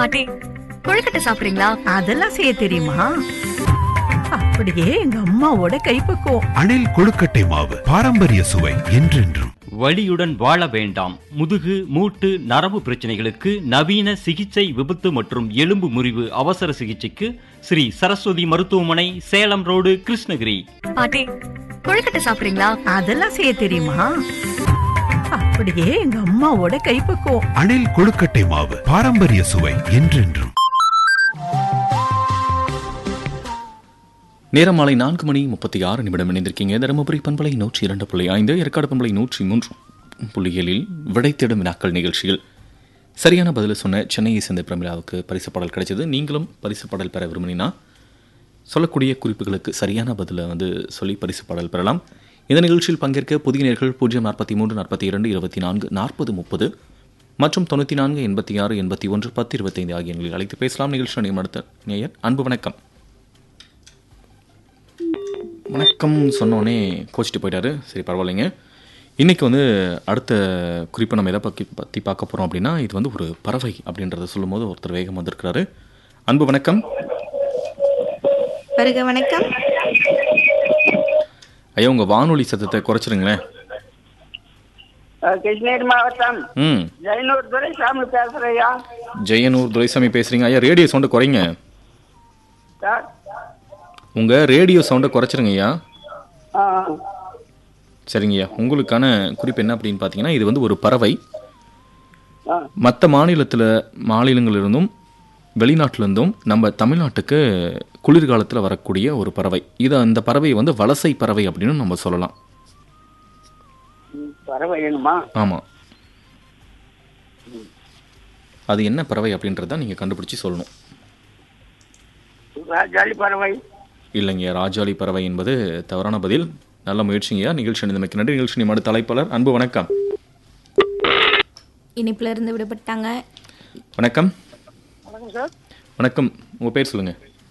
பாட்டி கொழுக்கட்டை சாப்பிடுறீங்களா அதெல்லாம் செய்ய தெரியுமா அப்படியே எங்க அம்மாவோட கைப்பக்குவம் அணில் கொழுக்கட்டை மாவு பாரம்பரிய சுவை என்றென்றும் வலியுடன் வாழ வேண்டாம் முதுகு மூட்டு நரம்பு பிரச்சனைகளுக்கு நவீன சிகிச்சை விபத்து மற்றும் எலும்பு முறிவு அவசர சிகிச்சைக்கு ஸ்ரீ சரஸ்வதி மருத்துவமனை சேலம் ரோடு கிருஷ்ணகிரி பாட்டி கொழுக்கட்டை சாப்பிடுறீங்களா அதெல்லாம் செய்ய தெரியுமா அப்படியே எங்க அம்மாவோட கைப்பக்குவம் அணில் கொழுக்கட்டை மாவு பாரம்பரிய சுவை என்றென்றும் நேரம் மாலை நான்கு மணி முப்பத்தி ஆறு நிமிடம் இணைந்திருக்கீங்க தருமபுரி பண்பலை நூற்றி இரண்டு புள்ளி ஐந்து ஏற்காடு பண்பலை நூற்றி மூன்று புள்ளி ஏழில் விடைத்தேடும் வினாக்கள் நிகழ்ச்சியில் சரியான பதிலை சொன்ன சென்னையை சேர்ந்த பிரமிளாவுக்கு பரிசு பாடல் கிடைச்சது நீங்களும் பரிசு பாடல் பெற விரும்பினா சொல்லக்கூடிய குறிப்புகளுக்கு சரியான பதிலை வந்து சொல்லி பரிசு பாடல் பெறலாம் இந்த நிகழ்ச்சியில் பங்கேற்க புதிய நேர்கள் பூஜ்ஜியம் நாற்பத்தி மூன்று நாற்பத்தி இரண்டு இருபத்தி நான்கு நாற்பது முப்பது மற்றும் தொண்ணூற்றி நான்கு எண்பத்தி ஆறு எண்பத்தி ஒன்று பத்து இருபத்தைந்து ஆகிய எண்களில் அழைத்து பேசலாம் நிகழ்ச்சி நிலையம் அடுத்த நேயர் அன்பு வணக்கம் வணக்கம் சொன்னோடனே கோச்சிட்டு போயிட்டாரு சரி பரவாயில்லைங்க இன்றைக்கி வந்து அடுத்த குறிப்பை நம்ம எதை பற்றி பற்றி பார்க்க போகிறோம் அப்படின்னா இது வந்து ஒரு பறவை அப்படின்றத சொல்லும்போது ஒருத்தர் வேகம் வந்திருக்கிறாரு அன்பு வணக்கம் வருக வணக்கம் ஐயா உங்கள் வானொலி சத்தத்தை குறைச்சிருங்களேன் அஹ் கிருஷ்ணகிரி மாவட்டம் ம் ஜெயனூர் துரைசாமி பேசுறையா ஜெயனூர் துரைசாமி பேசுகிறீங்க ஐயா ரேடியோ சவுண்டை குறைங்க சார் உங்கள் ரேடியோ சவுண்டை குறைச்சிருங்க ஐயா ஆ, சரிங்கய்யா உங்களுக்கான குறிப்பு என்ன அப்படின்னு பார்த்தீங்கன்னா இது வந்து ஒரு பறவை ஆ. மற்ற மாநிலத்தில் மாநிலங்களிலிருந்தும் வெளிநாட்டிலிருந்தும் நம்ம தமிழ்நாட்டுக்கு குளிர்காலத்தில் வரக்கூடிய ஒரு பறவை இது அந்த பறவை வந்து வலசை பறவை அப்படின்னு நம்ம சொல்லலாம் ம், பறவை வேணுமா ஆமாம் அது என்ன பறவை அப்படின்றத நீங்கள் கண்டுபிடிச்சி சொல்லணும் ராஜாளி பறவை இல்லைங்க ராஜாளி பறவை என்பது தவறான பதில் நல்ல முயற்சிங்கய்யா நிகழ்ச்சி அணிந்தமைக்கு நன்றி நிகழ்ச்சி நிமிட தலைப்பாளர் அன்பு வணக்கம் இனிப்புல இருந்து விடுபட்டாங்க வணக்கம் வணக்கம் சார் வணக்கம் உங்கள் பேர் சொல்லுங்கள்